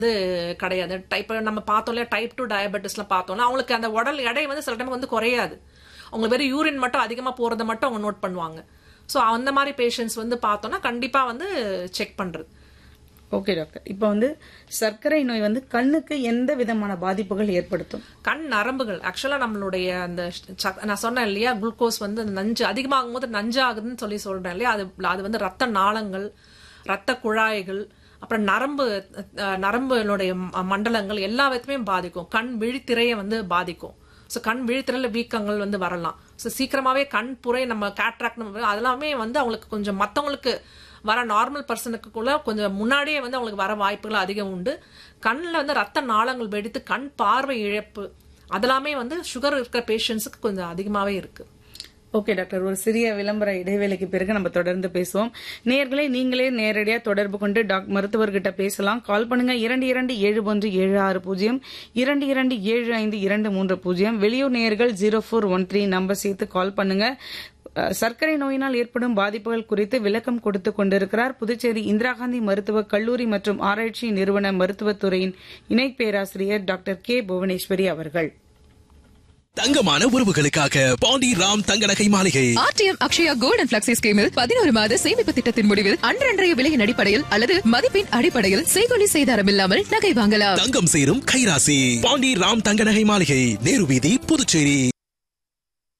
வந்து கிடையாது டைப் நம்ம பார்த்தோம்ல டைப் டூ டயபெட்டிஸ்லாம் பார்த்தோம்னா அவங்களுக்கு அந்த உடல் எடை வந்து சில டைம் வந்து குறையாது அவங்க வெறும் யூரின் மட்டும் அதிகமாக போகிறத மட்டும் அவங்க நோட் பண்ணுவாங்க ஸோ அந்த மாதிரி பேஷண்ட்ஸ் வந்து பார்த்தோம்னா கண்டிப்பாக வந்து செக் பண்ணுறது ஓகே டாக்டர் இப்போ வந்து சர்க்கரை நோய் வந்து கண்ணுக்கு எந்த விதமான பாதிப்புகள் ஏற்படுத்தும் கண் நரம்புகள் ஆக்சுவலாக நம்மளுடைய அந்த சக்- நான் சொன்னேன் இல்லையா குளுக்கோஸ் வந்து அந்த நஞ்சு அதிகமாகும் போது நஞ்சாகுதுன்னு சொல்லி சொல்றேன் இல்லையா அது அது வந்து ரத்த நாளங்கள் ரத்த குழாய்கள் அப்புறம் நரம்பு அஹ், நரம்புகளுடைய ம- மண்டலங்கள் எல்லா விதத்தையுமே பாதிக்கும் கண் விழித்திரையை வந்து பாதிக்கும் ஸோ கண் விழித்திரையில வீக்கங்கள் வந்து வரலாம் ஸோ சீக்கிரமாவே கண் புரை நம்ம கேட்ராக்ட் அதெல்லாமே வந்து அவங்களுக்கு கொஞ்சம் மற்றவங்களுக்கு வர நார்மல் பர்சனுக்குள்ள கொஞ்சம் முன்னாடியே வந்து அவங்களுக்கு வர வாய்ப்புகள் அதிகம் உண்டு கண்ணில் வந்து ரத்த நாளங்கள் வெடித்து கண் பார்வை இழப்பு அதெல்லாமே வந்து சுகர் இருக்கிற பேஷண்ட்ஸுக்கு கொஞ்சம் அதிகமாகவே இருக்கு ஓகே டாக்டர் ஒரு சிறிய விளம்பர இடைவேளைக்கு பிறகு நம்ம தொடர்ந்து பேசுவோம் நேர்களை நீங்களே நேரடியா தொடர்பு கொண்டு டாக்டர் மருத்துவர்கிட்ட பேசலாம் கால் பண்ணுங்க இரண்டு இரண்டு ஏழு ஒன்று ஏழு ஆறு பூஜ்ஜியம் இரண்டு இரண்டு ஏழு ஐந்து இரண்டு மூன்று பூஜ்ஜியம் வெளியூர் நேயர்கள் zero four one three number சேர்த்து கால் பண்ணுங்க அஹ், சர்க்கரை நோயினால் ஏற்படும் பாதிப்புகள் குறித்து விளக்கம் கொடுத்து கொண்டிருக்கிறார் புதுச்சேரி இந்திரா காந்தி மருத்துவக் கல்லூரி மற்றும் ஆராய்ச்சி நிறுவன மருத்துவத்துறையின் இணை பேராசிரியர் டாக்டர் கே புவனேஸ்வரி அவர்கள் தங்கமான உறவுகளுக்காக பாண்டி ராம் தங்க நகை மாளிகை RTM Akshaya gold and flexi ஸ்கீமில் பதினோரு மாத சேமிப்பு திட்டத்தின் முடிவில் அன்றன்றைய விலையின் அடிப்படையில் அல்லது மதிப்பின் அடிப்படையில் செய்கொலி செய்தாரம் இல்லாமல் நகை வாங்கலாம் தங்கம் சேரும் கைராசி பாண்டி ராம் தங்க நகை மாளிகை நேரு வீதி புதுச்சேரி